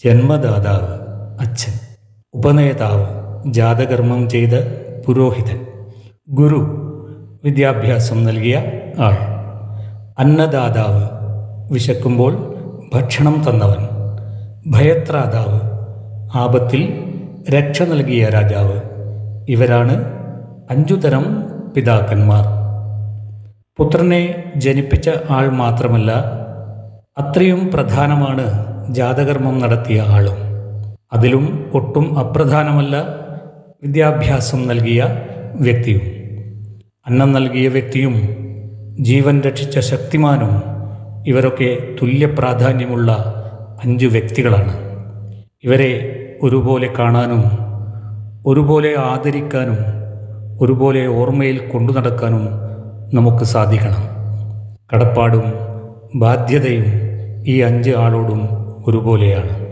ജന്മദാതാവ് അച്ഛൻ ഉപനേതാവ് ജാതകർമ്മം ചെയ്ത പുരോഹിതൻ ഗുരു വിദ്യാഭ്യാസം നൽകിയ ആൾ അന്നദാതാവ് വിശക്കുമ്പോൾ ഭക്ഷണം തന്നവൻ ഭയത്രാതാവ് ആപത്തിൽ രക്ഷ നൽകിയ രാജാവ് ഇവരാണ് അഞ്ചുതരം പിതാക്കന്മാർ പുത്രനെ ജനിപ്പിച്ച ആൾ മാത്രമല്ല അത്രയും പ്രധാനമാണ് ജാതകർമ്മം നടത്തിയ ആളും അതിലും ഒട്ടും അപ്രധാനമല്ല വിദ്യാഭ്യാസം നൽകിയ വ്യക്തിയും അന്നം നൽകിയ വ്യക്തിയും ജീവൻ രക്ഷിച്ച ശക്തിമാനും ഇവരൊക്കെ തുല്യ പ്രാധാന്യമുള്ള അഞ്ച് വ്യക്തികളാണ് ഇവരെ ഒരുപോലെ കാണാനും ഒരുപോലെ ആദരിക്കാനും ഒരുപോലെ ഓർമ്മയിൽ കൊണ്ടു നടക്കാനും നമുക്ക് സാധിക്കണം കടപ്പാടും ബാധ്യതയും ഈ അഞ്ച് ആളോടും ഒരുപോലെയാണ്